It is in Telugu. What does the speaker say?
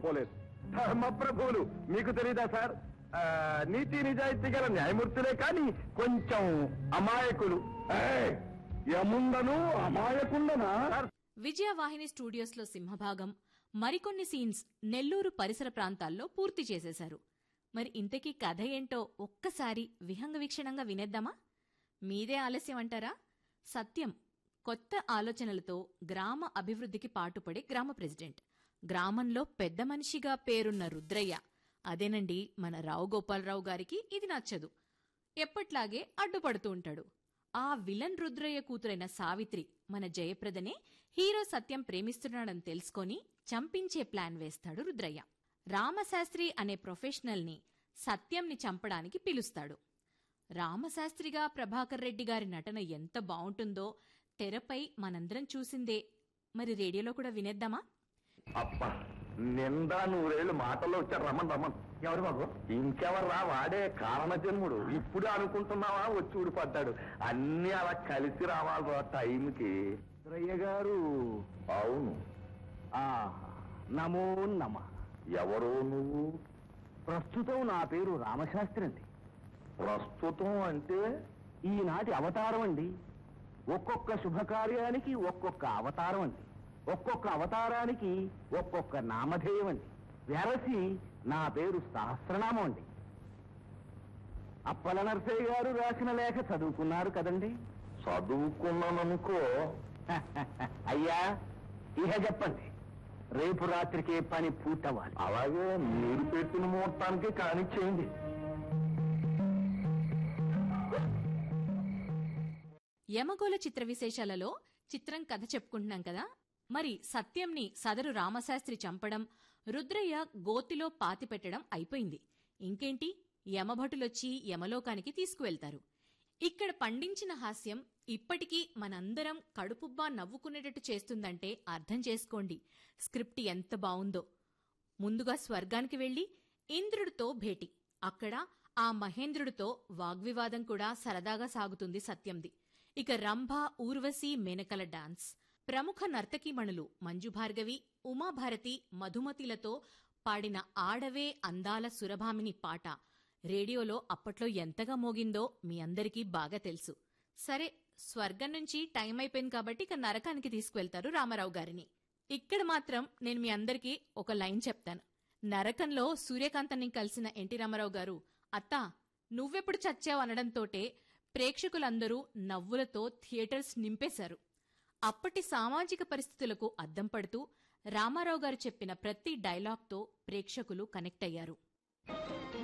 లేకపోలేదు ధర్మప్రభువులు మీకు తెలీదా సార్ ఆ, నీతి నిజాయితీ గల న్యాయమూర్తులే కానీ కొంచెం అమాయకులు ఏయ్, యముండను అమాయకుండనా సార్ విజయవాహిని స్టూడియోస్లో సింహభాగం మరికొన్ని సీన్స్ నెల్లూరు పరిసర ప్రాంతాల్లో పూర్తి చేసేశారు మరి ఇంతకీ కథ ఏంటో ఒక్కసారి విహంగ వీక్షణంగా వినేద్దామా మీదే ఆలస్యం అంటారా సత్యం కొత్త ఆలోచనలతో గ్రామ అభివృద్ధికి పాటుపడే గ్రామ ప్రెసిడెంట్ గ్రామంలో పెద్ద మనిషిగా పేరున్న రుద్రయ్య అదేనండి మన రావు గోపాలరావు గారికి ఇది నచ్చదు ఎప్పట్లాగే అడ్డుపడుతూ ఉంటాడు ఆ విలన్ రుద్రయ్య కూతురైన సావిత్రి మన జయప్రదనే హీరో సత్యం ప్రేమిస్తున్నాడని తెలుసుకొని చంపించే ప్లాన్ వేస్తాడు రుద్రయ్య రామశాస్త్రి అనే ప్రొఫెషనల్ని సత్యంని చంపడానికి పిలుస్తాడు రామశాస్త్రిగా ప్రభాకర్ రెడ్డి గారి నటన ఎంత బావుంటుందో తెరపై మనందరం చూసిందే మరి రేడియోలో కూడా వినేద్దామా అప్ప నిండా నూరేళ్ళు మాటల్లో వచ్చారు రమన్ రమన్ ఎవరు బాబు ఇంకెవర్రా వాడే కారణ జన్ముడు ఇప్పుడే అనుకుంటున్నావా వచ్చి ఊడిపడ్డాడు అన్ని అలా కలిసి రావాలి టైంకి రయ్య గారు అవును ఆహా, నమో నమ ఎవరు నువ్వు ప్రస్తుతం నా పేరు రామశాస్త్రి అండి ప్రస్తుతం అంటే ఈనాటి అవతారం అండి ఒక్కొక్క శుభకార్యానికి ఒక్కొక్క అవతారం అండి ఒక్కొక్క అవతారానికి ఒక్కొక్క నామధేయం అండి వెరసి నా పేరు సహస్రనామం అండి అప్పల నరసయ్య గారు రాసిన లేఖ చదువుకున్నారు కదండి చదువుకున్నాననుకో అయ్యా ఇహ చెప్పండి రేపు రాత్రికే పని పూర్తవ్వాలి అలాగే మీరు పెట్టిన ముహూర్తానికి కానిచ్చేయండి యమగోళ చిత్ర విశేషాలలో చిత్రం కథ చెప్పుకుంటున్నాం కదా మరి సత్యంని సదరు రామశాస్త్రి చంపడం రుద్రయ్య గోతిలో పాతిపెట్టడం అయిపోయింది ఇంకేంటి యమభటులొచ్చి యమలోకానికి తీసుకువెళ్తారు ఇక్కడ పండించిన హాస్యం ఇప్పటికీ మనందరం కడుపుబ్బా నవ్వుకునేటట్టు చేస్తుందంటే అర్థం చేసుకోండి స్క్రిప్ట్ ఎంత బావుందో ముందుగా స్వర్గానికి వెళ్లి ఇంద్రుడితో భేటీ అక్కడ ఆ మహేంద్రుడితో వాగ్వివాదం కూడా సరదాగా సాగుతుంది సత్యంది ఇక రంభ ఊర్వశి మేనకల డాన్స్ ప్రముఖ నర్తకీమణులు మంజుభార్గవి ఉమాభారతి మధుమతిలతో పాడిన ఆడవే అందాల సురభామిని పాట రేడియోలో అప్పట్లో ఎంతగా మోగిందో మీ అందరికీ బాగా తెలుసు సరే స్వర్గం నుంచి టైం అయిపోయింది కాబట్టి ఇక నరకానికి తీసుకువెళ్తారు రామారావు గారిని ఇక్కడ మాత్రం నేను మీ అందరికీ ఒక లైన్ చెప్తాను నరకంలో సూర్యకాంతని కలిసిన ఎన్టీ రామారావు గారు అత్తా నువ్వెప్పుడు చచ్చావు అనడంతోటే ప్రేక్షకులందరూ నవ్వులతో థియేటర్స్ నింపేశారు అప్పటి సామాజిక పరిస్థితులకు అద్దం పడుతూ రామారావు గారు చెప్పిన ప్రతి డైలాగ్తో ప్రేక్షకులు కనెక్ట్ అయ్యారు